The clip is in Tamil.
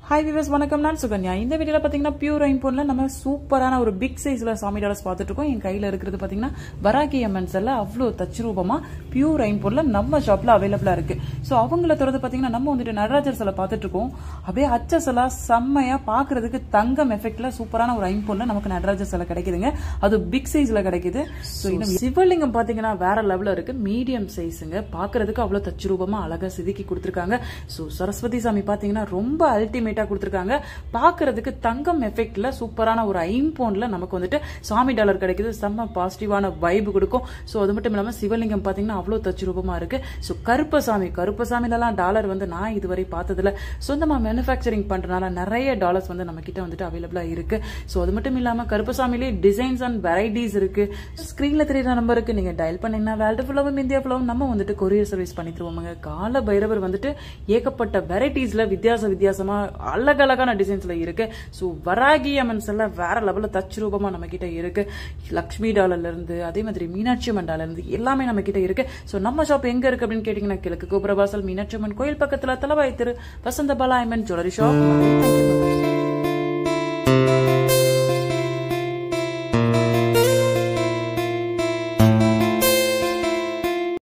ஹாய் விவஸ் வணக்கம் நான் சுகன்யா இந்த வீடியோல பாத்தீங்கன்னா பியூர் ஐம்போன்ல நம்ம சூப்பரான ஒரு பிக் சைஸ்ல சாமி டாலர்ஸ் பார்த்துட்டு இருக்கோம் என் கையில இருக்கிறது பாத்தீங்கன்னா வராகி எம்என்ஸ் எல்லாம் அவ்வளோ தச்சுரூபமா பியூர் ஐம்போன்ல நம்ம ஷாப்ல அவைலபிளா இருக்கு ஸோ அவங்கள தொடர்ந்து பாத்தீங்கன்னா நம்ம வந்துட்டு நடராஜர் சிலை பார்த்துட்டு இருக்கோம் அப்படியே அச்ச சிலை செம்மையா பாக்குறதுக்கு தங்கம் எஃபெக்ட்ல சூப்பரான ஒரு ஐம்போன்ல நமக்கு நடராஜர் சிலை கிடைக்குதுங்க அது பிக் சைஸ்ல கிடைக்குது ஸோ இன்னும் சிவலிங்கம் பாத்தீங்கன்னா வேற லெவல்ல இருக்கு மீடியம் சைஸுங்க பாக்குறதுக்கு அவ்வளவு தச்சுரூபமா அழகா செதுக்கி கொடுத்துருக்காங்க ஸோ சரஸ்வதி சாமி பாத்தீங்கன்னா ரொம்ப அல்டிமேட்டா கொடுத்துருக்காங்க பாக்குறதுக்கு தங்கம் எஃபெக்ட்ல சூப்பரான ஒரு ஐம்போன்ல நமக்கு வந்துட்டு சாமி டாலர் கிடைக்குது செம்ம பாசிட்டிவான வைப் கொடுக்கும் ஸோ அது மட்டும் இல்லாம சிவலிங்கம் பாத்தீங்கன்னா அவ்வளவு தச்சுரூபமா இருக்கு ஸோ கருப்பசாமி கருப்பசாமிலலாம் டாலர் வந்து நான் இதுவரை பார்த்ததுல சொந்தமா மேனுஃபேக்சரிங் பண்றதுனால நிறைய டாலர்ஸ் வந்து நம்ம கிட்ட வந்துட்டு அவைலபிளா இருக்கு ஸோ அது மட்டும் இல்லாம கருப்பசாமிலேயே டிசைன்ஸ் அண்ட் வெரைட்டிஸ் இருக்கு ஸ்கிரீன்ல தெரியுற நம்பருக்கு நீங்க டயல் பண்ணீங்கன்னா வேல்டு ஃபுல்லாவும் இந்தியா ஃபுல்லாவும் நம்ம வந்துட்டு கொரியர் சர்வீஸ் பண்ணி தருவோமுங்க கால பைரவர் வந்துட்டு ஏகப்பட்ட வெரைட்டிஸ்ல வித்தியாச வித்தியாசமா அழகழகான டிசைன்ஸ்ல இருக்கு ஸோ வராகி அம்மன்ஸ் எல்லாம் வேற லெவல்ல தச்சு ரூபமா நம்ம கிட்ட இருக்கு லக்ஷ்மி டாலர்ல இருந்து அதே மாதிரி மீனாட்சி அம்மன் டாலர்ல இருந்து எல்லாமே நம்ம கிட்ட இருக்கு ஸோ நம்ம ஷாப் எங்க இருக்கு அப்படின்னு கேட்டீங்கன்னா கிழக்கு கோபுரவாசல் மீனாட்சி அம்மன் கோயில் பக்கத்துல தலவாய் திரு வசந்த பாலா ஐமன் ஜுவல்லரி ஷாப்